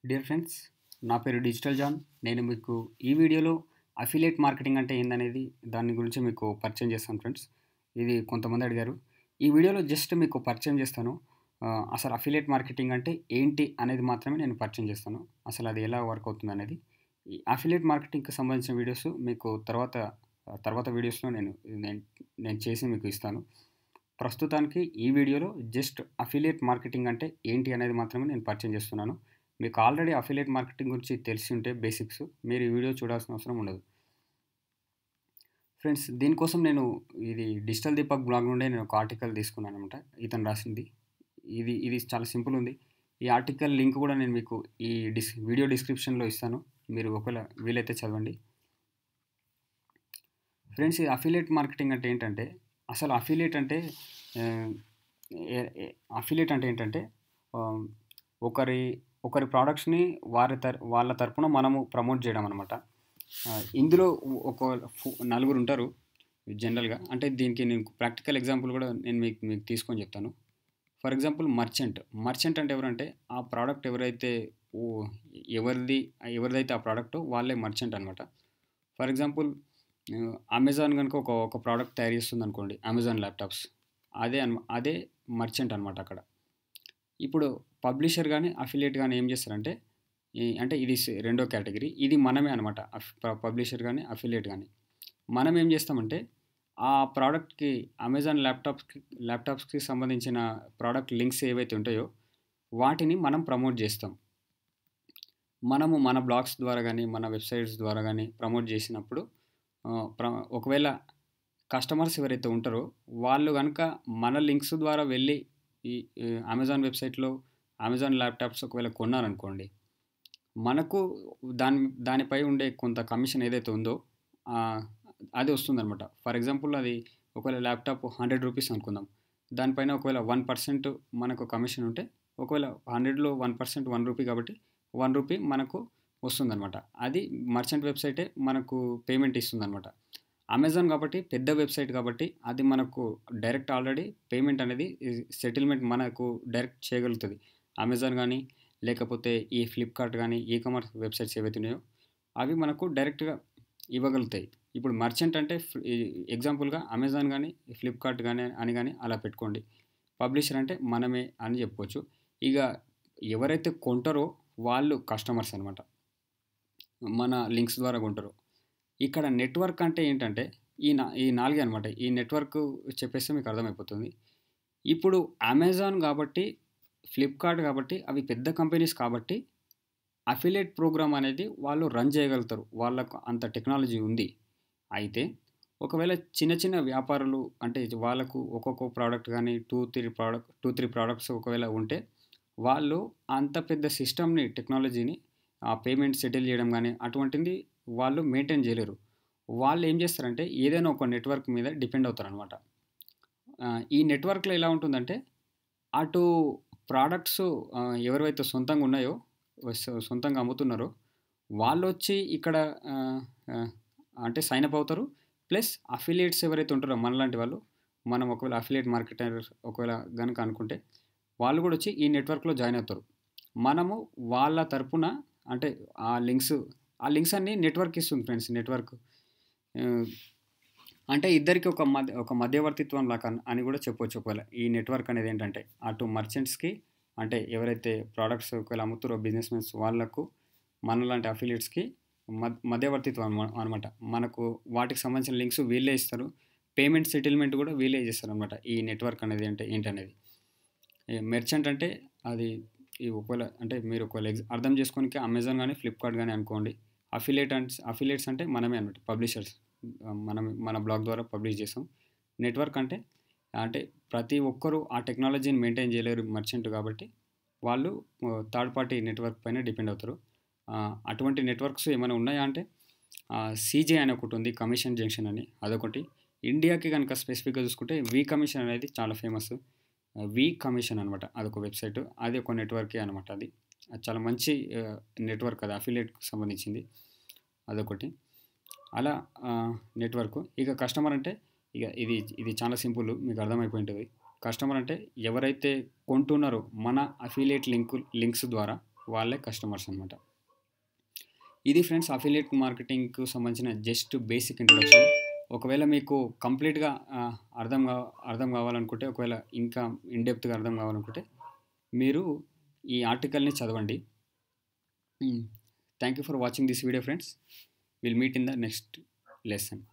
dear friends నా పేరు digital John నేను మీకు ఈ వీడియోలో అఫిలియేట్ మార్కెటింగ్ అంటే ఏందనేది దాని గురించి మీకు పరిచయం చేస్తాను ఫ్రెండ్స్ ఇది కొంతమంది అడిగారు ఈ వీడియోలో జస్ట్ మీకు పరిచయం చేస్తాను ఆ, అసలు అఫిలియేట్ మార్కెటింగ్ అంటే ఏంటి అనేది మాత్రమే నేను పరిచయం చేస్తాను అసలు అది ఎలా వర్క్ అవుతుంది అనేది ఈ అఫిలియేట్ మార్కెటింగ్కి సంబంధించిన వీడియోస్ మీకు తర్వాత తర్వాత వీడియోస్లో నేను నేను నేను చేసి మీకు ఇస్తాను ప్రస్తుతానికి ఈ వీడియోలో జస్ట్ అఫిలియేట్ మార్కెటింగ్ అంటే ఏంటి అనేది మాత్రమే నేను పరిచయం చేస్తున్నాను మీకు ఆల్రెడీ అఫిలియేట్ మార్కెటింగ్ గురించి తెలిసి ఉంటే బేసిక్స్ మీరు ఈ వీడియో చూడాల్సిన అవసరం ఉండదు ఫ్రెండ్స్ దీనికోసం నేను ఇది డిజిటల్ దీపక్ బ్లాగ్ నుండే నేను ఒక ఆర్టికల్ తీసుకున్నాను అనమాట ఇతను రాసింది ఇది ఇది చాలా సింపుల్ ఉంది ఈ ఆర్టికల్ లింక్ కూడా నేను మీకు ఈ డిస్ వీడియో డిస్క్రిప్షన్లో ఇస్తాను మీరు ఒకవేళ వీలైతే చదవండి ఫ్రెండ్స్ ఈ అఫిలియేట్ మార్కెటింగ్ అంటే ఏంటంటే అసలు అఫిలియేట్ అంటే అఫిలియేట్ అంటే ఏంటంటే ఆ, ఒకరి ఒకరి ప్రోడక్ట్స్ని వారి తర వాళ్ళ తరపున మనము ప్రమోట్ చేయడం అనమాట ఇందులో ఒక ఫో- నలుగురు ఉంటారు జనరల్గా అంటే దీనికి నేను ప్రాక్టికల్ ఎగ్జాంపుల్ కూడా నేను మీకు మీకు తీసుకొని చెప్తాను ఫర్ ఎగ్జాంపుల్ మర్చెంట్ మర్చెంట్ అంటే ఎవరంటే ఆ ప్రోడక్ట్ ఎవరైతే ఓ ఎవరిది ఎవరిదైతే ఆ ప్రోడక్ట్ వాళ్ళే మర్చెంట్ అనమాట ఫర్ ఎగ్జాంపుల్ అమెజాన్ కనుక ఒక ఒక ప్రోడక్ట్ తయారు చేస్తుంది అనుకోండి అమెజాన్ ల్యాప్టాప్స్ అదే అన్ అదే మర్చెంట్ అనమాట అక్కడ ఇప్పుడు పబ్లిషర్ కానీ అఫిలియేట్ కానీ ఏం చేస్తారంటే ఈ అంటే ఇది సే- రెండో కేటగిరీ ఇది మనమే అనమాట పబ్లిషర్ కానీ అఫిలియేట్ కానీ మనం ఏం చేస్తామంటే ఆ ప్రోడక్ట్కి అమెజాన్ ల్యాప్టాప్స్కి ల్యాప్టాప్స్కి సంబంధించిన ప్రోడక్ట్ లింక్స్ ఏవైతే ఉంటాయో వాటిని మనం ప్రమోట్ చేస్తాం మనము మన బ్లాగ్స్ ద్వారా కానీ మన వెబ్సైట్స్ ద్వారా కానీ ప్రమోట్ చేసినప్పుడు ఆ, ప్ర- ఒకవేళ కస్టమర్స్ ఎవరైతే ఉంటారో వాళ్ళు కనుక మన లింక్స్ ద్వారా వెళ్ళి ఈ ఈ అమెజాన్ వెబ్సైట్లో అమెజాన్ ల్యాప్టాప్స్ ఒకవేళ కొన్నారనుకోండి మనకు దాని దానిపై ఉండే కొంత కమిషన్ ఏదైతే ఉందో ఆ, అది వస్తుందన్నమాట ఫర్ ఎగ్జాంపుల్ అది ఒకవేళ ల్యాప్టాప్ హండ్రెడ్ రూపీస్ అనుకుందాం దానిపైన ఒకవేళ వన్ పర్సెంట్ మనకు కమిషన్ ఉంటే ఒకవేళ హండ్రెడ్లో వన్ పర్సెంట్ వన్ రూపీ కాబట్టి వన్ రూపీ మనకు వస్తుందన్నమాట అది మర్చెంట్ వెబ్సైటే మనకు పేమెంట్ ఇస్తుందన్నమాట అమెజాన్ కాబట్టి పెద్ద వెబ్సైట్ కాబట్టి అది మనకు డైరెక్ట్ ఆల్రెడీ పేమెంట్ అనేది సెటిల్మెంట్ మనకు డైరెక్ట్ చేయగలుగుతుంది అమెజాన్ కానీ లేకపోతే ఈ ఫ్లిప్కార్ట్ కానీ ఈ కామర్స్ వెబ్సైట్స్ ఏవైతే ఉన్నాయో అవి మనకు డైరెక్ట్గా ఇవ్వగలుగుతాయి ఇప్పుడు మర్చెంట్ అంటే ఫ్- ఈ ఎగ్జాంపుల్గా అమెజాన్ కానీ ఫ్లిప్కార్ట్ కానీ అని కానీ అలా పెట్టుకోండి పబ్లిషర్ అంటే మనమే అని చెప్పుకోవచ్చు ఇక ఎవరైతే కొంటారో వాళ్ళు కస్టమర్స్ అనమాట మన లింక్స్ ద్వారా కొంటారు ఇక్కడ నెట్వర్క్ అంటే ఏంటంటే ఈ నా ఈ నాలుగే అనమాట ఈ నెట్వర్క్ చెప్పేస్తే మీకు అర్థమైపోతుంది ఇప్పుడు అమెజాన్ కాబట్టి ఫ్లిప్కార్ట్ కాబట్టి అవి పెద్ద కంపెనీస్ కాబట్టి అఫిలియేట్ ప్రోగ్రామ్ అనేది వాళ్ళు రన్ చేయగలుగుతారు వాళ్ళకు అంత టెక్నాలజీ ఉంది అయితే ఒకవేళ చిన్న చిన్న వ్యాపారులు అంటే వాళ్ళకు ఒక్కొక్క ప్రోడక్ట్ కానీ two three product two three products ఒకవేళ ఉంటే వాళ్ళు అంత పెద్ద సిస్టమ్ని టెక్నాలజీని ఆ పేమెంట్ సెటిల్ చేయడం కానీ అటువంటిది వాళ్ళు మెయింటైన్ చేయలేరు వాళ్ళు ఏం చేస్తారంటే ఏదైనా ఒక నెట్వర్క్ మీద డిపెండ్ అవుతారనమాట ఈ నెట్వర్క్లో ఎలా ఉంటుందంటే అటు ప్రోడక్ట్స్ ఎవరైతే సొంతంగా ఉన్నాయో సొ- సొంతంగా అమ్ముతున్నారో వాళ్ళు వచ్చి ఇక్కడ ఆ, ఆ, అంటే సైన్ అప్ అవుతారు ప్లస్ అఫిలియేట్స్ ఎవరైతే ఉంటారో మనలాంటి వాళ్ళు మనం ఒకవేళ అఫిలియేట్ మార్కెటర్ ఒకవేళ కనుక అనుకుంటే వాళ్ళు కూడా వచ్చి ఈ నెట్వర్క్లో జాయిన్ అవుతారు మనము వాళ్ళ తరపున అంటే ఆ లింక్స్ ఆ లింక్స్ అన్ని నెట్వర్క్ ఇస్తుంది ఫ్రెండ్స్ నెట్వర్క్ అంటే ఇద్దరికి ఒక మధ్య ఒక మధ్యవర్తిత్వం లాగా అన్- అని కూడా చెప్పొచ్చు ఒకవేళ ఈ నెట్వర్క్ అనేది ఏంటంటే అటు మర్చెంట్స్కి అంటే ఎవరైతే ప్రోడక్ట్స్ ఒకవేళ అమ్ముతారో బిజినెస్ మెన్స్ వాళ్ళకు మనలాంటి అఫిలియేట్స్కి మధ్య మధ్యవర్తిత్వం అనమాట మనకు వాటికి సంబంధించిన లింక్స్ వీళ్ళే ఇస్తారు పేమెంట్ సెటిల్మెంట్ కూడా వీళ్ళే చేస్తారు అనమాట ఈ నెట్వర్క్ అనేది అంటే ఏంటనేది మెర్చెంట్ అంటే అది ఈ ఒకవేళ అంటే మీరు ఒకవేళ ఎగ్జ- అర్థం చేసుకోనికి అమెజాన్ కానీ ఫ్లిప్కార్ట్ కానీ అనుకోండి అఫిలియేట్ అంటే అఫిలియేట్స్ అంటే మనమే అనమాట పబ్లిషర్స్ మనం మన బ్లాగ్ ద్వారా పబ్లిష్ చేస్తాం నెట్వర్క్ అంటే అంటే ప్రతి ఒక్కరూ ఆ టెక్నాలజీని మెయింటైన్ చేయలేరు మర్చెంట్ కాబట్టి వాళ్ళు థర్డ్ పార్టీ నెట్వర్క్ పైన డిపెండ్ అవుతారు ఆ, అటువంటి నెట్వర్క్స్ ఏమైనా ఉన్నాయా అంటే సీజే అని ఒకటి ఉంది కమిషన్ జంక్షన్ అని అదొకటి ఇండియాకి కనుక స్పెసిఫిక్గా చూసుకుంటే వి కమిషన్ అనేది చాలా ఫేమస్ వి కమిషన్ అనమాట అదొక వెబ్సైట్ అది ఒక నెట్వర్కే అనమాట అది అది చాలా మంచి నెట్వర్క్ అది అఫిలియేట్కి సంబంధించింది అదొకటి అలా నెట్వర్క్ ఇక కస్టమర్ అంటే ఇక ఇది ఇది చాలా సింపుల్ మీకు అర్థమైపోయి ఉంటుంది కస్టమర్ అంటే ఎవరైతే కొంటున్నారో మన అఫిలియేట్ లింక్ లింక్స్ ద్వారా వాళ్ళే కస్టమర్స్ అనమాట ఇది ఫ్రెండ్స్ అఫిలియేట్ మార్కెటింగ్కు సంబంధించిన జస్ట్ బేసిక్ ఇంట్రొడక్షన్ ఒకవేళ మీకు కంప్లీట్గా అర్థం కా అర్థం కావాలనుకుంటే ఒకవేళ ఇంకా ఇన్డెప్త్గా అర్థం కావాలనుకుంటే మీరు ఈ ఆర్టికల్ని చదవండి thank you for watching this video friends will meet in the next lesson